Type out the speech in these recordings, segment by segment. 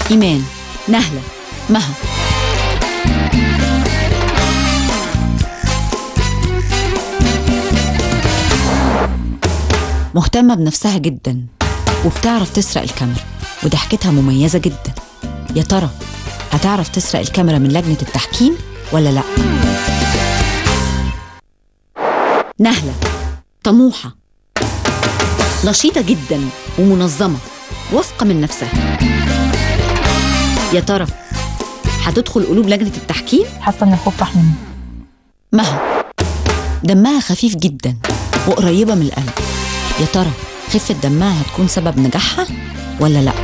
إيمان نهلة مها مهتمة بنفسها جدا وبتعرف تسرق الكاميرا وضحكتها مميزة جدا يا ترى هتعرف تسرق الكاميرا من لجنة التحكيم ولا لأ؟ نهلة طموحة نشيطة جدا ومنظمة واثقة من نفسها يا ترى هتدخل قلوب لجنة التحكيم حاسه ان الخوف راح مني مها دمها خفيف جدا وقريبة من القلب يا ترى خفة دمها هتكون سبب نجاحها ولا لأ؟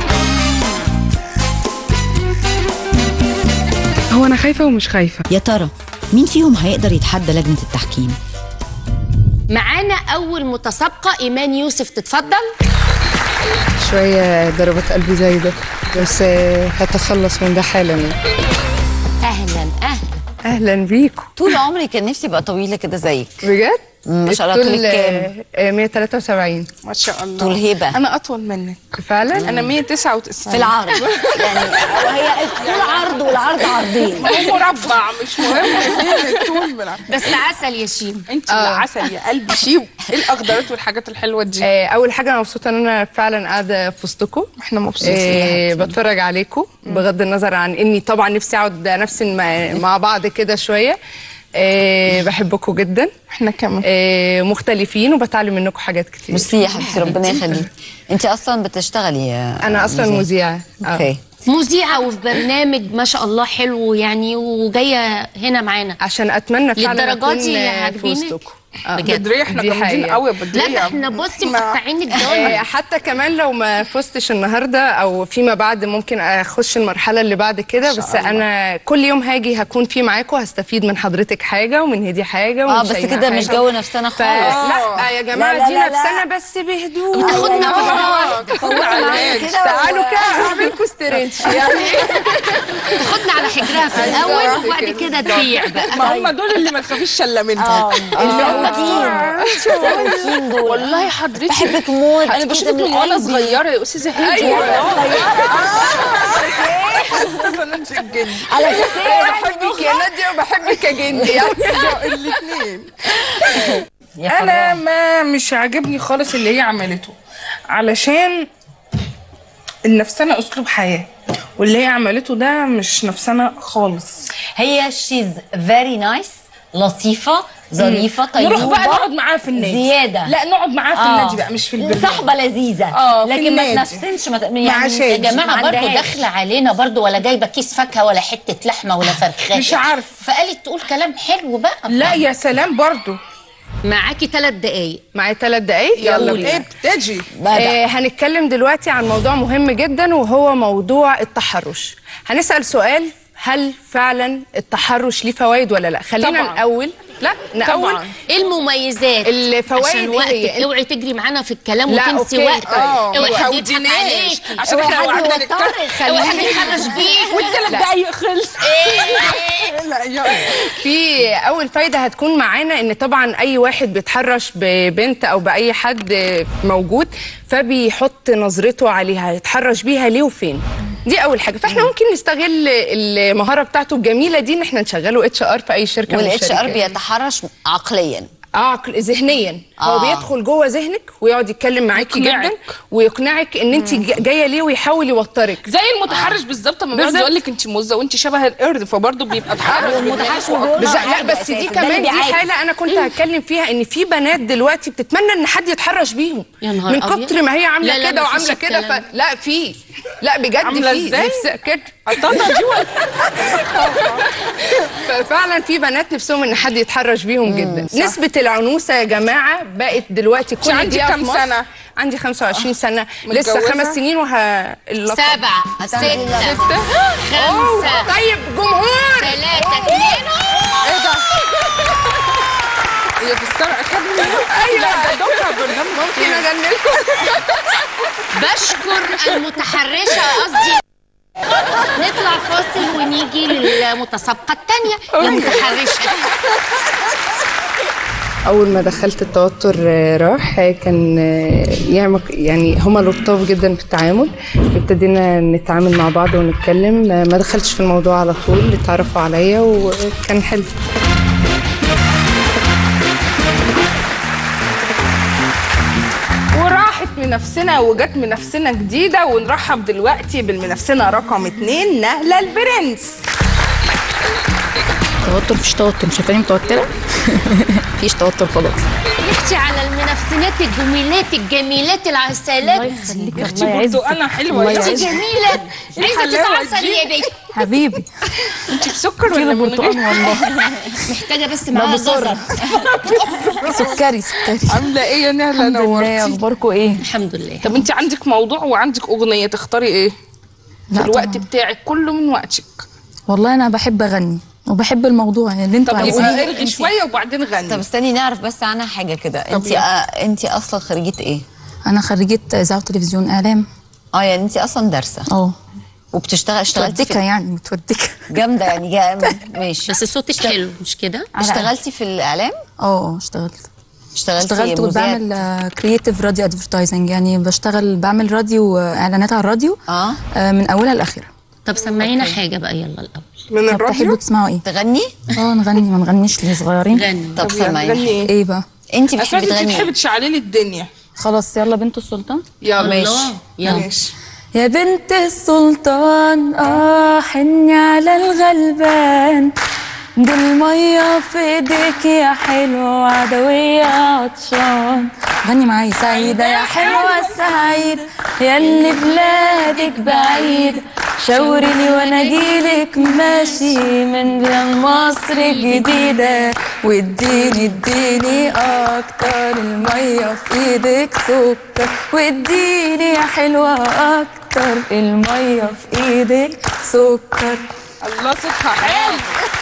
هو انا خايفه ومش خايفه يا ترى مين فيهم هيقدر يتحدى لجنة التحكيم؟ معانا اول متسابقه ايمان يوسف تتفضل شويه ضربات قلبي زي ده بس آه، هتخلص من ده حالا اهلا اهلا اهلا بيكم طول عمري كان نفسي ابقى طويله كده زيك بجد ما شاء الله الطول، طولك كام؟ آه، آه، 173 ما شاء الله طول هيبة. انا اطول منك فعلا انا 199 في العرض يعني وهي طول عرض والعرض عرضين ما هو مربع مش مهم فين الطول بالعرض بس عسل يا شيم انت اللي عسل يا قلبي شيو ايه الاخضرات والحاجات الحلوه دي آه، اول حاجه انا مبسوطه ان انا فعلا قاعده في وسطكم احنا مبسوطين آه، بتفرج عليكم بغض النظر عن اني طبعا نفسي اقعد نفس مع- مع بعض كده شويه آه، بحبكم جدا احنا كمان آه، مختلفين وبتعلم منكم حاجات كتير ميرسي يا حبيبتي ربنا يخليك انت اصلا بتشتغلي يا انا اصلا مذيعة. مذيعه آه. اوكي مذيعه وفي برنامج ما شاء الله حلو يعني وجايه هنا معانا عشان اتمنى فعلا للدرجة اكون دي آه، في عاجبينك؟ وسطكم آه. بجد بدريه احنا دي جامدين حقيقة. قوي يا لا بدريه ده احنا بصي ما- مقطعين آه، الدنيا حتى كمان لو ما فزتش النهارده او فيما بعد ممكن اخش المرحله اللي بعد كده بس انا كل يوم هاجي هكون في معاكم هستفيد من حضرتك حاجه ومن هدي حاجه ومن اه بس شيماء كده مش حاجة. جو نفسنا ف... خالص لا يا جماعه لا، لا، دي لا، لا. نفسنا بس بهدوء تاخدنا آه، تاخدنا على الهادي. تعالوا كده اعملكم ستريتش يعني تاخدنا على حجرها في الاول وبعد كده تبيع بقى ما هم دول اللي ما تخافيش شله منهم السواكين دول والله حضرتك بحبك موت انا كده بشوفك من من وانا قلبي. صغيره يا استاذه هندي استاذه نانسي الجن على اساس انا بحبك يا ناديه وبحبك يا جندي يعني الاثنين انا ما مش عاجبني خالص اللي هي عملته علشان النفسنة اسلوب حياه واللي هي عملته ده مش نفسنة خالص هي شيز فيري نايس لطيفه ظريفه طيبه نروح بقى نقعد معاها في النادي زياده لا نقعد معاها في آه. النادي بقى مش في البرنامج صاحبه لذيذه آه، في لكن ما النادي. تنفسنش ما ت- يعني عشان. يا ما جماعه برضه عندهاش. داخله علينا برضه ولا جايبه كيس فاكهه ولا حته لحمه ولا فرخه مش عارف. فقالت تقول كلام حلو بقى لا يا سلام برضو معاكي ثلاث دقايق معايا ثلاث دقايق يلا بينا ابتدي آه هنتكلم دلوقتي عن موضوع مهم جدا وهو موضوع التحرش هنسأل سؤال هل فعلا التحرش ليه فوائد ولا لا خلينا طبعاً. نأول لا نأول طبعاً. ايه المميزات الفوائد عشان إيه وقتك هي؟ اوعي تجري معانا في الكلام لا، وتنسي أوكي، وقتك طيب. آه، اوعي ما حد يضحك تحوديناش. عليك عشان اوعي إحنا حد وعدنا يوترك اوعي حد يتحرش بيك والثلاث دقايق خلص لا يلا في اول فايده هتكون معانا ان طبعا اي واحد بيتحرش ببنت او باي حد موجود فبيحط نظرته عليها يتحرش بيها ليه وفين دي اول حاجه فاحنا ممكن نستغل المهاره بتاعته الجميله دي ان احنا نشغله اتش ار في اي شركه من والاتش ار الشركات. بيتحرش عقليا عقل ذهنيا هو آه. بيدخل جوه ذهنك ويقعد يتكلم معاكي يقنعك. جدا ويقنعك ان انت جايه ليه ويحاول يوترك زي المتحرش بالظبط لما بيقعد بالظبط. يقول لك انت موزه وانت شبه القرد فبرضه بيبقى تحرش والمتحرش بالناس. بيقول بالظبط. له لا حاجة بس دي أساساً. ده كمان اللي دي بيعاكس. حاله انا كنت هتكلم فيها ان في بنات دلوقتي بتتمنى ان حد يتحرش بيهم يا نهار من أبيض. كتر ما هي لا، عامله لا، كده مفيش وعامله كده الكلام ف... لا في لا بجد عاملة في إزاي؟ نفس كده قطاطة دي ولا ففعلا في بنات نفسهم ان حد يتحرش بيهم جدا نسبه العنوسه يا جماعه بقت دلوقتي كل عندك دقيقه كام في مصر. سنة؟ عندي 25 سنه لسه متجوزة؟ خمس سنين وه اللقب. سبعة ستة ستة خمسة طيب جمهور ثلاثة اثنين ايه ده؟ هي في ستار اكاديمي ايوه لا ده دكتور برنامج ممكن اغني لكم بشكر المتحرشة قصدي نطلع فاصل ونيجي للمتسابقة الثانية المتحرشة اول ما دخلت التوتر آه، راح آه، كان آه، يعني يعني هما لطاف جدا في التعامل ابتدينا نتعامل مع بعض ونتكلم آه، ما دخلتش في الموضوع على طول اتعرفوا عليا وكان حلو وراحت منافسنا وجت منافسنا جديده ونرحب دلوقتي بالمنافسنا رقم اتنين نهله البرنس توتر مفيش توتر مش شايفاني متوتره مفيش توتر خلاص اختي على المنافسات الجميلات الجميلات العسلات اختي برتقانه حلوه انت يا جميله عايزه الحلاوة تتعسل دي. يا بنت حبيبي انت بسكر ولا من برتقال غير والله محتاجه بس معاها جزر سكري سكري عامله ايه يا نهله الحمد لله نورتي اخباركم ايه الحمد لله طب انت عندك موضوع وعندك اغنيه تختاري ايه لا الوقت طبعاً. بتاعك كله من وقتك والله انا بحب اغني وبحب الموضوع يعني اللي انتوا طب عايزينه يبقى ارغي شويه وبعدين غني طب استني نعرف بس عنها حاجه كده انت يلا. آه انت اصلا خريجه ايه انا خريجه اذاعه وتلفزيون اعلام اه يعني انت اصلا دارسه اه وبتشتغل اشتغلتي متودكه في يعني متودكه جامده يعني جا... ماشي بس صوتك حلو مش كده اشتغلتي في الاعلام اه اه اشتغلت اشتغلتي اشتغلت مذيعة؟ وبعمل كرييتيف راديو ادفرتايزنج يعني بشتغل بعمل راديو آه، اعلانات على الراديو اه آه، من اولها لاخرها طب سمعينا حاجه بقى يلا الاول من طب تحبوا الراديو تسمعوا ايه تغني اه نغني ما نغنيش ليه صغيرين غني طب طب يلا، سمعي غني ايه ايه بقى انت اصل بتحبي انت تغني بتحبي إيه؟ تشعللي الدنيا خلاص يلا بنت السلطان يلا الله يلا ماشي يا بنت السلطان اه حني على الغلبان دي المية في ايديك يا حلوة عدوية عطشان غني معايا سعيدة يا حلوة السعيد يا اللي بلادك بعيد شاوري لي وانا اجيلك ماشي من بلاد مصر الجديدة واديني اديني اكتر المية في ايدك سكر واديني يا حلوة اكتر المية في ايدك سكر الله صوتها حلو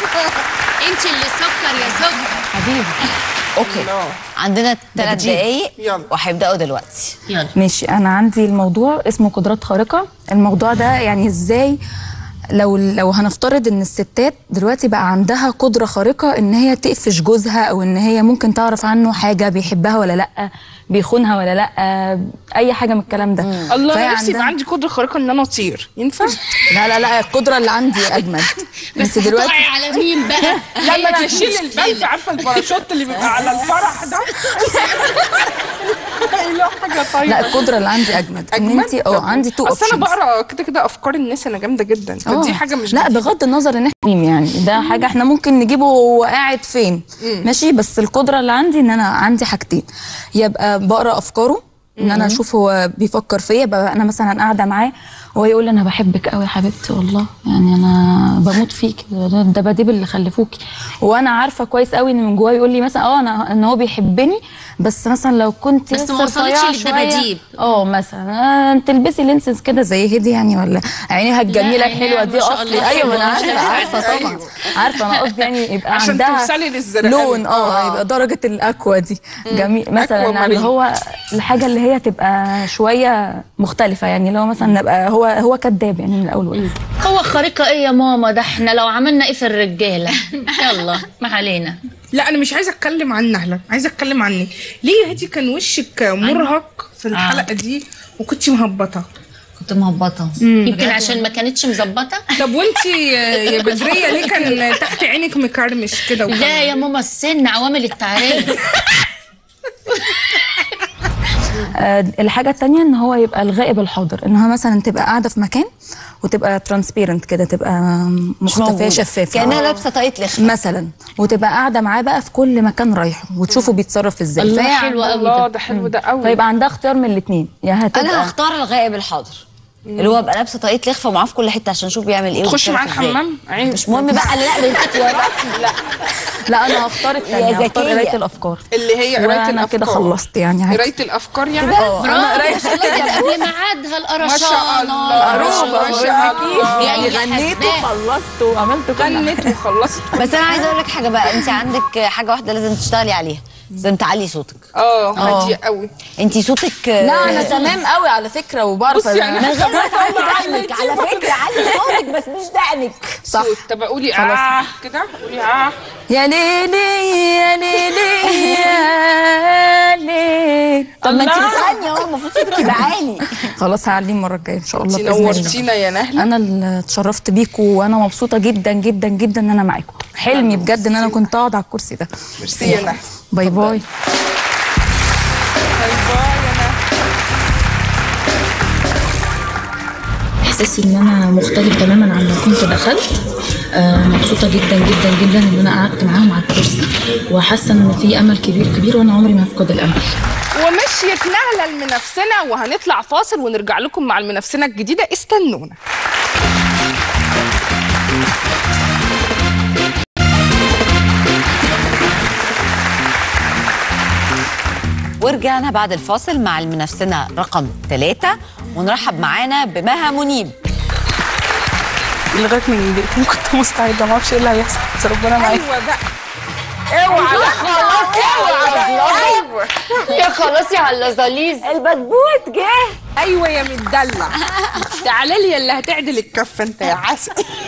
انت اللي سكر يا سكر حبيبي اوكي الله عندنا ثلاث دقايق يلا. وهيبداوا دلوقتي يلا ماشي انا عندي الموضوع اسمه قدرات خارقه الموضوع ده يعني ازاي لو لو هنفترض ان الستات دلوقتي بقى عندها قدره خارقه ان هي تقفش جوزها او ان هي ممكن تعرف عنه حاجه بيحبها ولا لا بيخونها ولا لا اي حاجه من الكلام ده الله فهي انا نفسي يبقى عندها- عندي قدره خارقه ان انا اطير ينفع؟ لا لا لا القدره اللي عندي اجمد بس انت دلوقتي هتقعي على مين بقى لما تشيل البلف عارفه الباراشوت اللي بيبقى على الفرح ده لا حاجه طيبه لا القدره اللي عندي اجمد ان أجمل؟ انت اه طب عندي تو اصل انا options. بقرا كده كده افكار الناس انا جامده جدا فدي آه. حاجه مش لا جديدة. بغض النظر ان احنا مين يعني ده حاجه احنا ممكن نجيبه وهو قاعد فين ماشي بس القدره اللي عندي ان انا عندي حاجتين يبقى بقرا افكاره ان انا اشوف هو بيفكر فيا بقى انا مثلا قاعده معاه وهو يقول لي انا بحبك قوي يا حبيبتي والله يعني انا بموت فيك ده ده بديب اللي خلفوكي وانا عارفه كويس قوي ان من جواه يقول لي مثلا اه انا ان هو بيحبني بس مثلا لو كنت بس لسه ما وصلتش رفيعة للدباديب. شوية، اه مثلا آه، تلبسي لينسز كده زي هدي يعني ولا عينيها الجميله لا، الحلوه عينيها دي ما شاء اصلي الله. ايوه انا أيوة. عارفه عارفه طبعا عارفه انا قصدي يعني يبقى عشان عندها توصلي للزرقاء. لون اه يبقى درجه الاكوا دي جميل مثلا أكوا اللي مارين. هو الحاجه اللي هي تبقى شويه مختلفه يعني لو مثلا نبقى هو هو كذاب يعني من الاول والاخر قوة خارقة ايه يا ماما ده احنا لو عملنا ايه في الرجالة يلا ما علينا لا انا مش عايزه اتكلم عن نهله عايزه اتكلم عني ليه يا هدي كان وشك مرهق في الحلقه دي وكنتي مهبطه كنت مهبطه يمكن عشان ما كانتش مظبطة طب وانتي يا بدريه ليه كان تحت عينك مكرمش كده وكان- لا يا ماما السن عوامل التعريف آه، الحاجة التانية ان هو يبقى الغائب الحاضر ان هو مثلا تبقى قاعدة في مكان وتبقى ترانسبيرنت كده تبقى مختفية موجودة. شفافة كانها آه. لابسه طاقيه لخفه مثلا وتبقى قاعدة معاه بقى في كل مكان رايحه وتشوفه بيتصرف ازاي الله فهي حلو قوي الله ده ده حلو ده قوي فيبقى عندها اختيار من الاثنين يا هتبقى انا هختار الغائب الحاضر اللي هو ابقى لابسه طاقيه لخفه ومعاه في كل حته عشان اشوف بيعمل ايه تخش معاه وبيتصرف إزاي. الحمام عيب مش مهم بقى لا بالاختيارات لا لا انا هختار الثانية يا هختار ذكية. قراية الافكار اللي هي قرايه وانا الافكار كده خلصت يعني عادي. قرايه الافكار يعني برافو قبل ميعادها ما شاء الله القرشانة ما شاء الله يعني غنيت حسباه. وخلصت وعملت كل حاجة غنت وخلصت بس انا عايزه اقول لك حاجه بقى انت عندك حاجه واحده لازم تشتغلي عليها لازم تعلي صوتك اه هاديه قوي انت صوتك لا انا تمام قوي على فكره وبعرف بصي يعني من غير ما طب تعلي على دقنك على فكره علي صوتك بس مش دقنك صح صوت طب قولي خلاص. اه كده قولي اه يا ليلي يا ليلي يا ليلي طب ما انت بتغني اهو المفروض صوتك يبقى عالي خلاص هعليه المره الجايه ان شاء الله انت بإذن الله. نورتينا يا نهله انا اللي اتشرفت بيكم وانا مبسوطه جدا جدا جدا ان انا معاكم حلمي بجد ان انا كنت اقعد على الكرسي ده ميرسي يا نهله باي باي باي باي يا نهله احساسي ان انا مختلف تماما عن ما كنت دخلت آه، مبسوطه جدا جدا جدا ان انا قعدت معاهم على الكرسي وحاسه ان في امل كبير كبير وانا عمري ما هفقد الامل ومشيت نهله المنافسنا وهنطلع فاصل ونرجع لكم مع المنافسنا الجديده استنونا ورجعنا بعد الفاصل مع المنافسنا رقم ثلاثة ونرحب معانا بمها منيب لغايه من دقيقتين كنت مستعده ما اعرفش ايه اللي هيحصل بس ربنا معايا ايوه بقى اوعى بقى خلاص اوعى ايوه يا خلاص يا على البدبوت جه ايوه يا مدلع تعالى لي اللي هتعدل الكفه انت يا عسل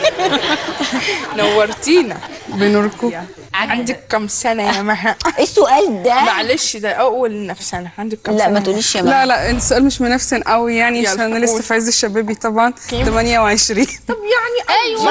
نورتينا بنوركم عندك كم سنه يا مها ايه السؤال ده معلش ده اول نفسنا عندك كم لا سنه ما تقوليش يا لا مها لا السؤال مش منافسن قوي يعني يلا عشان انا لسه قول. في عز الشبابي طبعا 28 طب يعني ايوه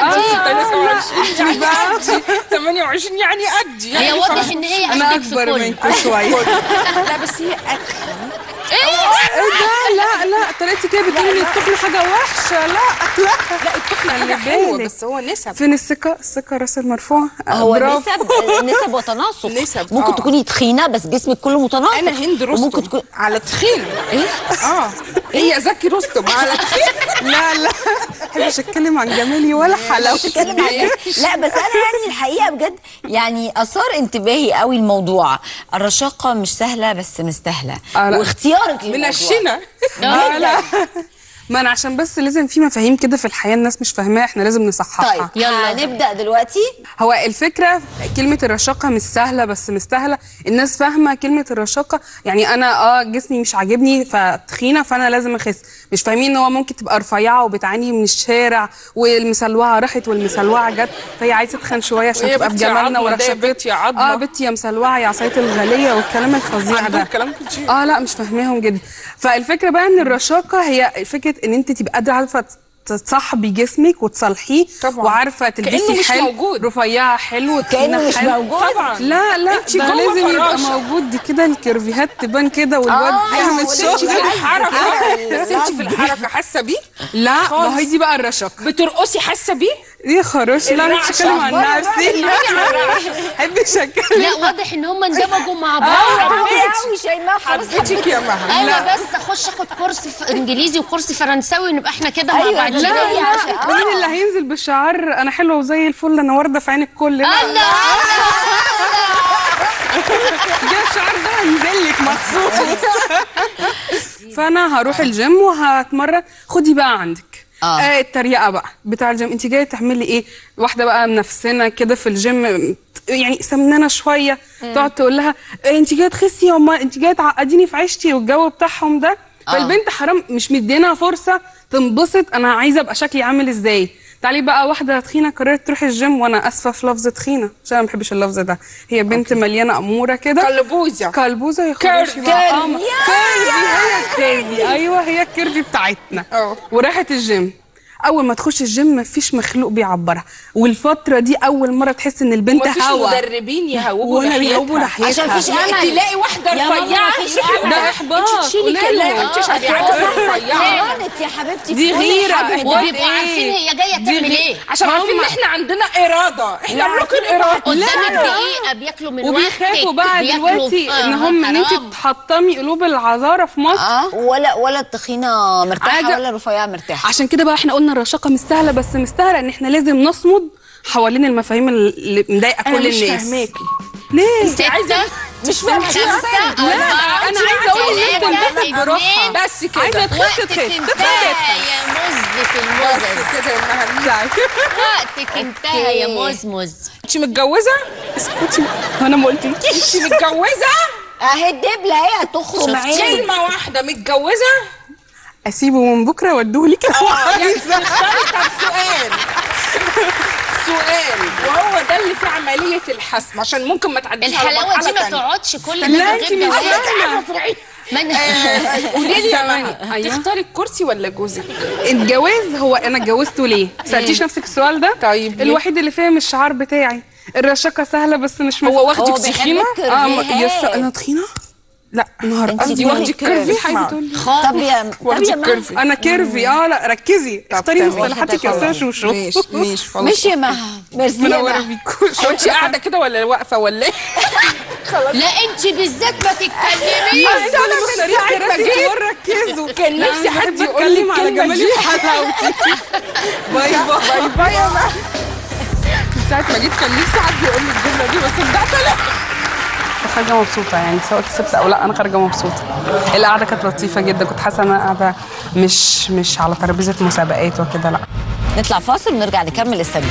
اه 23 يعني قدي 28 يعني قدي هي يعني واضح خلاص. ان هي انا قدك في اكبر كل منكم شويه لا بس هي اتخن ايه ده لا لا طريقتي كده بتقولي ان التخن حاجه وحشه لا لا لا التخن حاجه حلوه بس هو نسب فين الثقه الثقه راس المرفوع هو برافو. نسب نسب وتناسق نسب، ممكن آه. تكوني تخينه بس جسمك كله متناسق انا هند رستم وممكن تكون على تخين ايه اه هي زكي رستم على تخين لا لا ما بحبش اتكلم عن جمالي ولا حلاوتي بتتكلم عن لا بس انا يعني الحقيقه بجد يعني اثار انتباهي قوي الموضوع الرشاقه مش سهله بس مستاهله آه، لا. واختيارك للموضوع منشنه آه، لا ما انا عشان بس لازم في مفاهيم كده في الحياه الناس مش فاهماها احنا لازم نصححها طيب يلا نبدا دلوقتي هو الفكرة كلمة الرشاقة مش سهلة بس مستاهلة الناس فاهمة كلمة الرشاقة يعني أنا اه جسمي مش عاجبني فتخينة فأنا لازم أخس مش فاهمين إن هو ممكن تبقى رفيعة وبتعاني من الشارع والمسلوعة راحت والمسلوعة جت فهي عايزة تتخن شوية عشان وهي تبقى بنت يا بجمالنا عظمة، ده ورشاقتنا بنت يا عظمة. اه بنت يا مسلوعة يا عصاية الغالية والكلام الفظيع عندهم ده كلام كتير. اه لا مش فاهماهم جدا فالفكره بقى ان الرشاقه هي فكره ان انت تبقى قادره عارفه تصاحبي جسمك وتصلحيه طبعاً. وعارفه تلبسي كأنه مش حلو موجود. رفيعه حلو كأنه تخينة مش حلو. موجود. طبعا لا لا انت ده جوه لازم يبقى فراشة. موجود دي كده الكيرفيهات تبان كده والواد بيعمل واللي شغل مش عايز الحركه كده. بس انت في الحركه حاسه بيه لا ما خالص. هي دي بقى الرشاقه بترقصي حاسه بيه ايه خروش لا مش هتكلم عن نفسي ما بحبش اتكلم لا واضح ان هم اندمجوا مع بعض قوي شيماء خلاص حبيتك يا مها انا بس اخش اخد كورس في انجليزي وكورس فرنساوي ونبقى احنا كده مع أيوة، بعض لا، لا عشان- لا مين اللي هينزل بالشعار انا حلوه وزي الفل انا وارده في عين الكل لا الله ده الشعار ده هينزل لك مخصوص فانا هروح الجيم وهتمرن خدي بقى عندك آه. آه التريقه بقى بتاع الجيم انت جايه تعملي ايه واحده بقى منافسنا كده في الجيم يعني سمنانه شويه تقعد تقول لها إيه انت جايه تخسي هم انت جايه تعقديني في عيشتي والجو بتاعهم ده فالبنت حرام مش مدينها فرصه تنبسط انا عايزه ابقى شكلي عامل ازاي تعالي بقى واحده تخينه قررت تروح الجيم وانا اسفه في لفظ تخينه عشان انا ما بحبش اللفظ ده هي بنت مليانه اموره كده قلبوزه كلبوزه يا كيرف- خراشي بقى آه، ما- كيرفي هي الكيرفي ايوه هي الكيرفي بتاعتنا اه. وراحت الجيم اول ما تخش الجيم مفيش مخلوق بيعبرها والفتره دي اول مره تحس ان البنت مفيش هوا مدربين يهوبوا ولا بيهوبوا لحيتها لحيتها عشان مفيش امل تلاقي واحده يا ماما رفيعه مفيش تروحي أمل. ده احباط انت تشيلي قوليله. كلام انت مش هتعرفي رفيعه كانت يا حبيبتي دي في كل غيرة. حاجة. إحباط. وبيبقوا عارفين هي جايه تعمل ايه عشان عارفين ان احنا عندنا اراده احنا ممكن اراده قدامك دقيقه بياكلوا من وبيخافوا وقتك بقى بياكلوا- دلوقتي آه، ان هم ان انت حرام. تحطمي قلوب العذاره في مصر اه ولا ولا التخينه مرتاحه عادة. ولا الرفيعه مرتاحه عشان كده بقى احنا قلنا الرشاقه مش سهله بس مستاهله ان احنا لازم نصمد حوالين المفاهيم اللي مضايقه انا كل مش الناس فاهماكي ليه ستة مش فاهمه خمسة لا انا عايزه اقول ان انت تنبسط بروحها بس كده عايزه تخس وقتك تخس انتهى يا مز في المز بس كده يا مهندسة وقتك انتهى يا مزمز انت متجوزة؟ اسكتي انا ما قلتلكيش انت متجوزة؟ اهي الدبله اهي هتخرم عيني كلمة واحدة متجوزة؟ اسيبه من بكره واديه لك يعني طب سؤال سؤال وهو ده اللي في عمليه الحسم عشان ممكن ما تعديش على الحلاوه مرحله دي ما تانية. تقعدش كل لا، ده انت غير مش جواز فاهمة. من قولي لي يا مها تختاري الكرسي ولا جوزك؟ الجواز هو انا اتجوزته ليه؟ سالتيش نفسك السؤال ده؟ طيب، ليه؟ الوحيد اللي فاهم الشعار بتاعي الرشاقه سهله بس مش مف- هو واخدك هو تخينه؟ بيحب اه ما- الكرفيهات. يس انا تخينه؟ لا نهار انت قصدي بتقولي واخدي كيرفي. كيرفي حاجه بتقولي طب يا طب واخدي يا مها الكرفي انا كيرفي اه لا ركزي اختاري تمام. مصطلحاتك يا استاذه شوشو ماشي ماشي خلاص مش يا مها ميرسي يا منوره مها بيكم وانت قاعده كده ولا واقفه ولا ايه؟ لا انت بالذات ما تتكلميش انتوا اللي مختارين كراسي وركزوا كان لا، نفسي أنا حد بحب يقول لي أتكلم على الكلمة جمالي دي. وحلاوتي باي باي باي باي يا مها من ساعه ما جيت كان نفسي حد يقول لي الجمله دي بس صدقت لا خارجه مبسوطه يعني سواء كسبت او لا انا خارجه مبسوطه القعده كانت لطيفه جدا كنت حاسه ان انا قاعده مش مش على ترابيزه مسابقات وكده لا نطلع فاصل ونرجع نكمل السبيل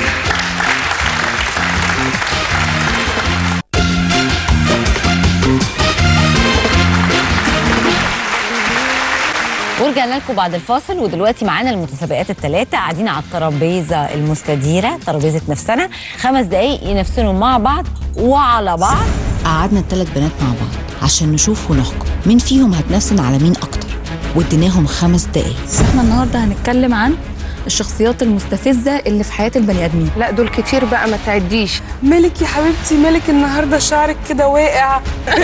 ورجعنا لكم بعد الفاصل ودلوقتي معانا المتسابقات الثلاثة قاعدين على الترابيزة المستديرة ترابيزة نفسنا خمس دقايق ينفسنوا مع بعض وعلى بعض قعدنا الثلاث بنات مع بعض عشان نشوف ونحكم مين فيهم هتنفسن على مين اكتر واديناهم خمس دقايق احنا النهارده هنتكلم عن الشخصيات المستفزه اللي في حياه البني ادمين لا دول كتير بقى ما تعديش مالك يا حبيبتي مالك النهارده شعرك كده واقع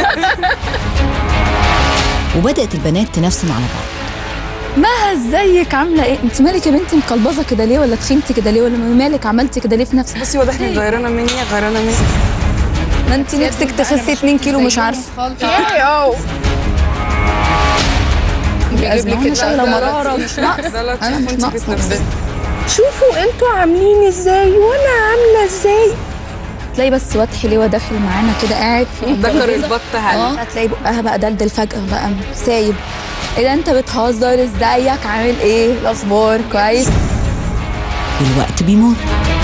وبدات البنات تنفسن على بعض مها ازيك عامله ايه انت مالك يا بنتي مقلبظه كده ليه ولا تخنتي كده ليه ولا مالك عملتي كده ليه في نفسك بصي واضح انك غيرانه مني غيرانه مني ما انت نفسك تخسي 2 كيلو مش عارفه ايه اه أزمة هنا شايله مراره مش ناقص ده لا انا مش انت ناقص نفسك شوفوا انتوا عاملين ازاي وانا عامله ازاي تلاقي بس واد حليوه داخل معانا كده قاعد ذكر البط هل اه هتلاقي بقها بقى دلدل فجاه بقى سايب ايه ده انت بتهزر ازيك عامل ايه الاخبار كويس الوقت بيمر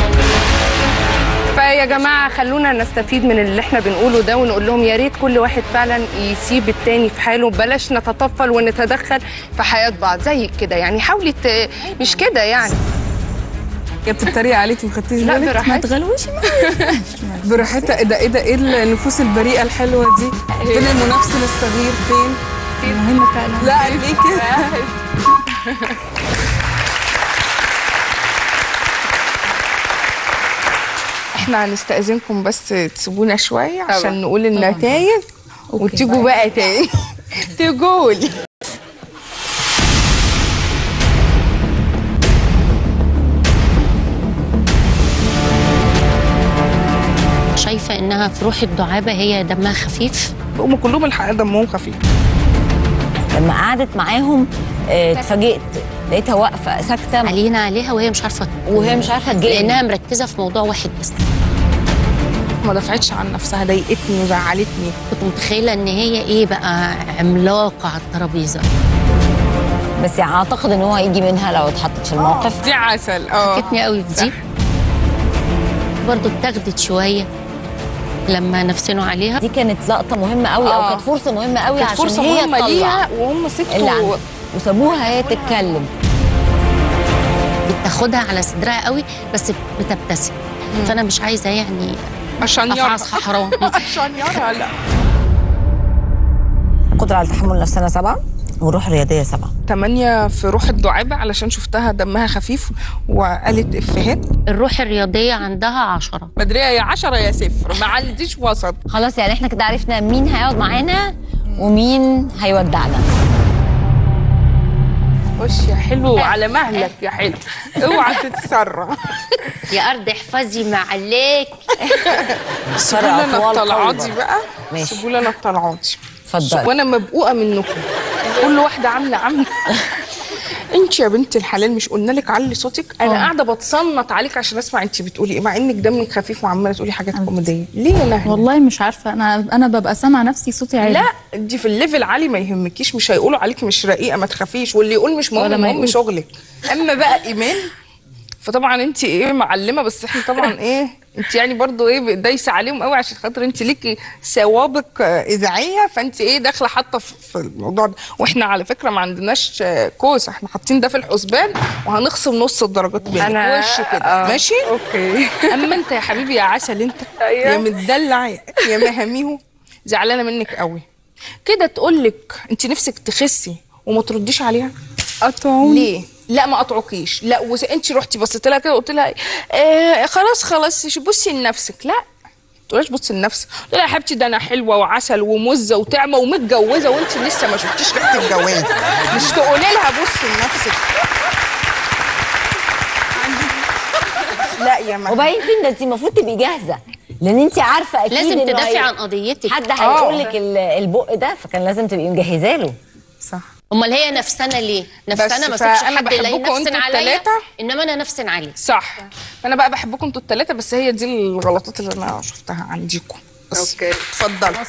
فيا جماعه خلونا نستفيد من اللي احنا بنقوله ده ونقول لهم يا ريت كل واحد فعلا يسيب التاني في حاله بلاش نتطفل ونتدخل في حياه بعض زي كده يعني حاولي ت... مش كده يعني هي بتتريق عليكي ما خدتيش لا بالك ما براحتك تغلوش براحتها ايه ده ايه ده ايه النفوس البريئه الحلوه دي فين المنافس الصغير فين مهم فعلا لا ليه كده احنا هنستأذنكم بس تسيبونا شويه طبعا. عشان نقول النتائج وتيجوا بقى تاني تقولي شايفه انها في روح الدعابه هي دمها خفيف هم كلهم الحقيقه دمهم خفيف لما قعدت معاهم آه، اتفاجئت لقيتها واقفه ساكته علينا عليها وهي مش عارفه وهي مش عارفه تجاوب لانها مركزه في موضوع واحد بس ما دفعتش عن نفسها ضايقتني وزعلتني كنت متخيله ان هي ايه بقى عملاقه على الترابيزه بس يعني اعتقد ان هو هيجي منها لو اتحطت في الموقف دي عسل اه فاتني قوي في دي برضه اتاخدت شويه لما نفسنوا عليها دي كانت لقطه مهمه قوي او آه. كانت فرصه مهمه قوي كانت عشان فرصه هي مهمه تطلع ليها وهم اللي سكتوا عندها وسابوها هي تتكلم بتاخدها على صدرها قوي بس بتبتسم فانا مش عايزه يعني عشان يرى افعصها حرام عشان يرى لا قدره على تحمل نفسنا سبعه والروح الرياضيه سبعه تمانية في روح الدعابة علشان شفتها دمها خفيف وقالت إفيهات الروح الرياضيه عندها عشرة بدرية يا عشرة يا صفر ما عنديش وسط خلاص يعني احنا كده عرفنا مين هيقعد معانا ومين هيودعنا خش يا حلو على مهلك يا حلو اوعى تتسرع يا ارض احفظي معلك سيبوا لنا أطوال الطلعات قلبك. دي بقى ماشي. سيبوا لنا الطلعات دي اتفضلي وانا مبقوقه منكم كل واحده عامله عامله انت يا بنت الحلال مش قلنا لك علي صوتك انا آه. قاعده بتصنت عليك عشان اسمع انت بتقولي ايه مع انك دمك خفيف وعماله تقولي حاجات كوميديه ليه يا نهله والله مش عارفه انا انا ببقى سامعه نفسي صوتي عالي لا دي في الليفل عالي ما يهمكيش مش هيقولوا عليكي مش رقيقه ما تخافيش واللي يقول مش مهم ولا ما المهم يقول. شغلك اما بقى ايمان فطبعا انت ايه معلمه بس احنا طبعا ايه انت يعني برضو ايه دايسه عليهم قوي عشان خاطر انت ليكي سوابق آه، اذاعيه فانت ايه داخله حاطه في في الموضوع ده واحنا على فكره ما عندناش آه، كوس احنا حاطين ده في الحسبان وهنخصم نص الدرجات منك أنا- وش كده آه، ماشي اوكي اما انت يا حبيبي يا عسل انت أيوة. يا متدلع يا مهاميهو زعلانه منك قوي كده تقول لك انت نفسك تخسي وما ترديش عليها قطعوني ليه لا ما قطعوكيش لا وز... انت رحتي بصيت لها كده وقلت لها آه خلاص خلاص شو بصي لنفسك لا تقولش بصي لنفسك قلت لها يا حبيبتي ده انا حلوه وعسل ومزه وطعمه ومتجوزه وانت لسه ما شفتيش ريحه الجواز مش تقولي لها بصي لنفسك لا يا مهدي وبعدين فين ده انت المفروض تبقي جاهزه لان انت عارفه اكيد لازم إنه تدافعي هي- عن قضيتك حد هيقول لك ال- البق ده فكان لازم تبقي مجهزه له صح امال هي نفسنا ليه نفسنا ما بس سيبش فأنا حد يلاقي بحبكم نفسن انتوا عليا التلاتة. انما انا نفسن عليه صح فانا بقى بحبكم انتوا الثلاثه بس هي دي الغلطات اللي انا شفتها عنديكم بس اوكي اتفضلوا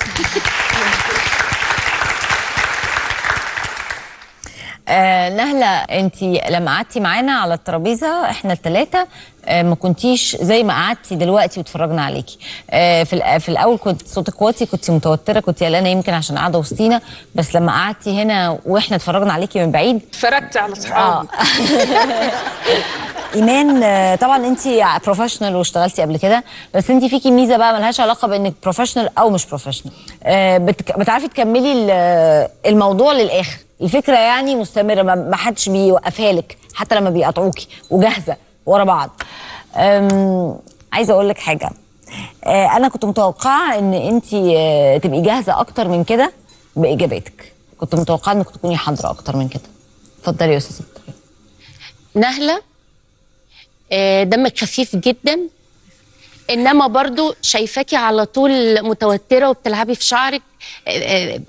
آه نهله انت لما قعدتي معانا على الترابيزه احنا الثلاثه آه ما كنتيش زي ما قعدتي دلوقتي واتفرجنا عليكي آه في الأ- في الاول كنت صوتك واطي كنت متوتره كنت قلقانه يمكن عشان قاعده وسطينا بس لما قعدتي هنا واحنا اتفرجنا عليكي من بعيد فردت على اه صحابي ايمان آه، طبعا انت بروفيشنال واشتغلتي قبل كده بس انت فيكي ميزه بقى ملهاش علاقه بانك بروفيشنال او مش بروفيشنال بتعرفي تكملي ال- الموضوع للاخر الفكره يعني مستمره ما ما حدش بيوقفها لك حتى لما بيقطعوكي وجاهزه ورا بعض أم، عايزه اقول لك حاجه آه، انا كنت متوقعه ان انت تبقي جاهزه اكتر من كده باجاباتك كنت متوقعه انك تكوني حاضره اكتر من كده اتفضلي يا استاذه بطريق. نهله آه، دمك خفيف جدا انما برضو شايفاكي على طول متوتره وبتلعبي في شعرك آه،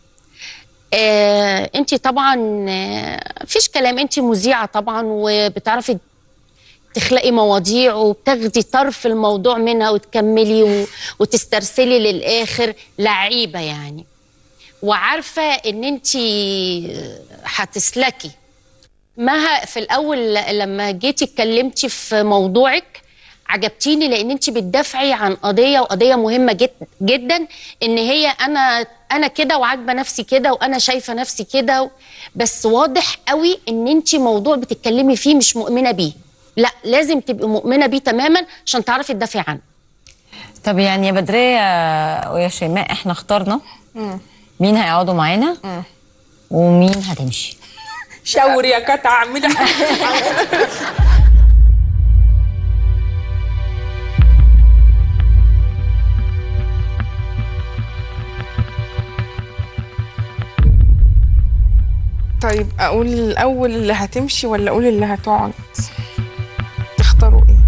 آه، انت طبعا آه، فيش كلام انت مذيعه طبعا وبتعرفي تخلقي مواضيع وبتاخدي طرف الموضوع منها وتكملي و- وتسترسلي للاخر لعيبه يعني وعارفه ان انت هتسلكي مها في الاول ل- لما جيتي اتكلمتي في موضوعك عجبتيني لان انت بتدافعي عن قضيه وقضيه مهمه جد جدا ان هي انا انا كده وعاجبه نفسي كده وانا شايفه نفسي كده و- بس واضح قوي ان انت موضوع بتتكلمي فيه مش مؤمنه بيه لا لازم تبقي مؤمنه بيه تماما عشان تعرفي تدافعي عنه طب يعني يا بدرية ويا شيماء احنا اخترنا مين هيقعدوا معانا ومين هتمشي شاور يا كتا اعملي طيب اقول الاول اللي هتمشي ولا اقول اللي هتقعد تختاروا ايه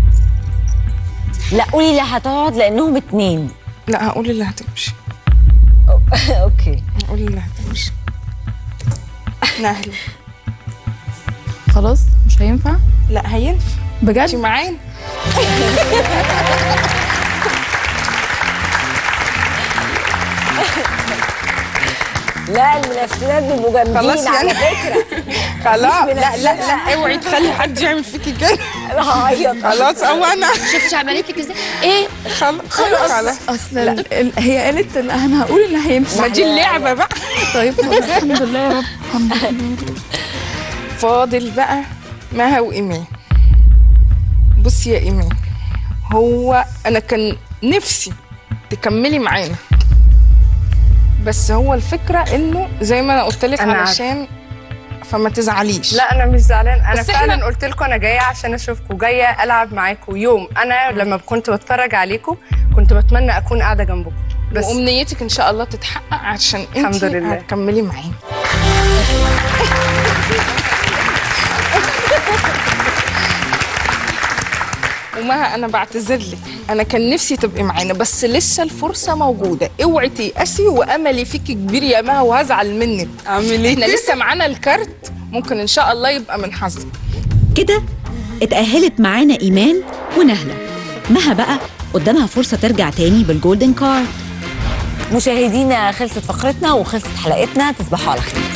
لا قولي اللي هتقعد لانهم اتنين لا هقول اللي هتمشي اوكي هقول اللي هتمشي نهله خلاص مش هينفع لا هينفع انت بجد معانا لا المنافسات بيبقوا خلاص جامدين على يعني. فكره خلاص مش لا لا لا اوعي تخلي حد يعمل فيكي كده هعيط خلاص او انا شفتي عملتك ازاي ايه خلاص خلاص اصل ال- ال- هي قالت ال- انا هقول اللي هيمشي ما دي اللعبه بقى طيب خلاص الحمد لله يا رب الحمد لله فاضل بقى مها وإيمان بصي يا إيمان هو أنا كان نفسي تكملي معانا بس هو الفكرة إنه زي ما أنا قلت لك أنا عارفة. علشان فما تزعليش لا انا مش زعلان انا بس فعلا إحنا- قلت لكم انا جايه عشان اشوفكم جايه العب معاكم يوم انا لما كنت بتفرج عليكم كنت بتمنى اكون قاعده جنبكم بس وأمنيتك إن شاء الله تتحقق عشان أنت الحمد لله. هتكملي معانا ومها انا بعتذر لك انا كان نفسي تبقي معانا بس لسه الفرصه موجوده اوعي تيأسي واملي فيكي كبير يا مها وهزعل منك اعمل ايه احنا لسه معانا الكارت ممكن ان شاء الله يبقى من حظك كده اتأهلت معانا إيمان ونهلة مها بقى قدامها فرصة ترجع تاني بالجولدن كارد مشاهدينا خلصت فقرتنا وخلصت حلقتنا تصبحوا على خير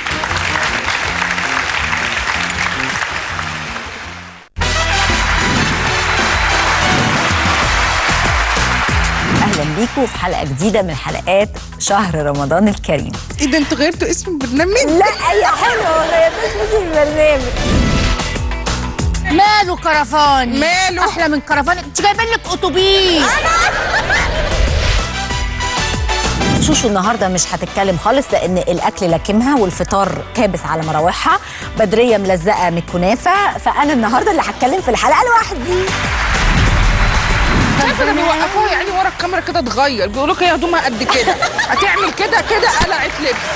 اهلا بيكم في حلقه جديده من حلقات شهر رمضان الكريم ايه ده انتوا غيرتوا اسم البرنامج لا اي حلوه والله يا بس البرنامج ماله كرفان ماله؟ احلى من كرفان انت جايبين لك اتوبيس شوشو النهارده مش هتتكلم خالص لان الاكل لكمها والفطار كابس على مراوحها بدريه ملزقه من الكنافه فانا النهارده اللي هتكلم في الحلقه لوحدي عارفه ده بيوقفوها يعني ورا الكاميرا كده تغير بيقولوا لك هي هدومها قد كده هتعمل كده كده قلعت لبس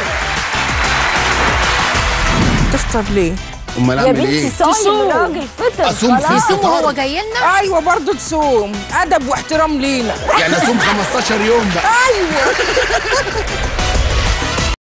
تفطر ليه؟ امال يا اعمل بنتي ايه؟ صايم تصوم. راجل فطر أصوم في خلاص. الفطار. هو جاي لنا ايوه برضه تصوم ادب واحترام لينا يعني اصوم 15 يوم بقى ايوه